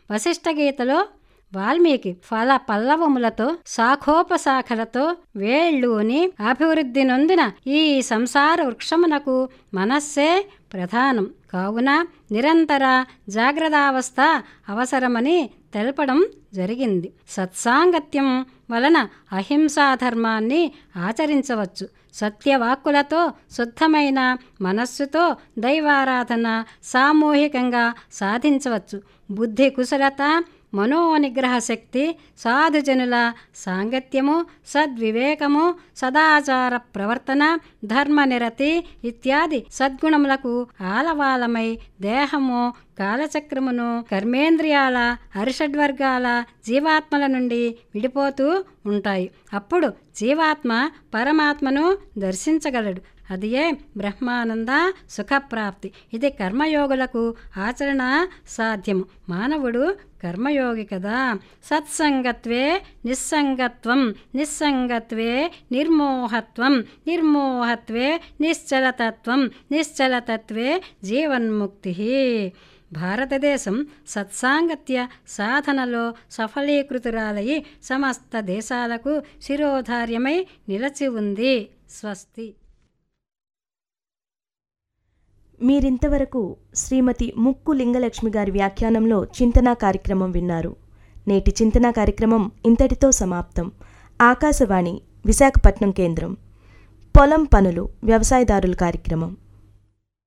వశిష్ఠ గీతలో వాల్మీకి ఫల పల్లవములతో శాఖోపశాఖలతో వేళ్ళూని అభివృద్ధి నొందిన ఈ సంసార వృక్షమునకు మనస్సే ప్రధానం కావున నిరంతర జాగ్రత్తావస్థ అవసరమని తెలపడం జరిగింది సత్సాంగత్యం వలన అహింసా ధర్మాన్ని ఆచరించవచ్చు సత్యవాక్కులతో శుద్ధమైన మనస్సుతో దైవారాధన సామూహికంగా సాధించవచ్చు బుద్ధి కుశలత మనోనిగ్రహ శక్తి సాధుజనుల సాంగత్యము సద్వివేకము సదాచార ప్రవర్తన ధర్మనిరతి ఇత్యాది సద్గుణములకు ఆలవాలమై దేహము కాలచక్రమును కర్మేంద్రియాల హరిషడ్వర్గాల జీవాత్మల నుండి విడిపోతూ ఉంటాయి అప్పుడు జీవాత్మ పరమాత్మను దర్శించగలడు అదియే బ్రహ్మానంద సుఖప్రాప్తి ఇది కర్మయోగులకు ఆచరణ సాధ్యము మానవుడు కర్మయోగి కదా సత్సంగత్వే నిస్సంగత్వం నిస్సంగత్వే నిర్మోహత్వం నిర్మోహత్వే నిశ్చలతత్వం నిశ్చలతత్వే జీవన్ముక్తి భారతదేశం సత్సాంగత్య సాధనలో సఫలీకృతురాలై సమస్త దేశాలకు శిరోధార్యమై నిలచి ఉంది స్వస్తి మీరింతవరకు శ్రీమతి ముక్కు లింగలక్ష్మి గారి వ్యాఖ్యానంలో చింతనా కార్యక్రమం విన్నారు నేటి చింతనా కార్యక్రమం ఇంతటితో సమాప్తం ఆకాశవాణి విశాఖపట్నం కేంద్రం పొలం పనులు వ్యవసాయదారుల కార్యక్రమం